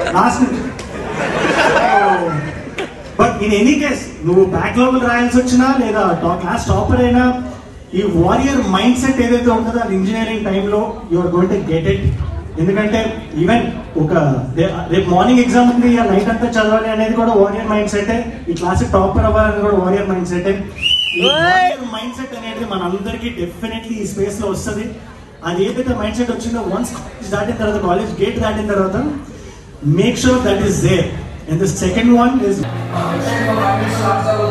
last but in any case నువ్వు backlog రాయాల్సి వచ్చినా లేదా టాప్ క్లాస్ టాపర్ అయినా ఈ వారియర్ మైండ్ సెట్ ఏదైతే ఉంటుందో అది ఇంజనీరింగ్ టైంలో you're going to get it ఎందుకంటే ఈవెన్ ఒక రే- రేపు మార్నింగ్ ఎగ్జామ్ ఉంది ఆ నైట్ అంతా చదవాలి అనేది కూడా వారియర్ మైండ్ సెట్ ఈ క్లాస్ టాపర్ అవ్వాలని కూడా warrior mindset mindset అనేది మనందరికీ డెఫినెట్లీ ఈ స్పేస్ లో వస్తుంది అది ఏదైతే మైండ్ సెట్ వచ్చిందో వన్స్ కాలేజ్ దాటిన తర్వాత కాలేజ్ గేట్ దాటిన తర్వాత make sure that is there and the second one is Check for my starts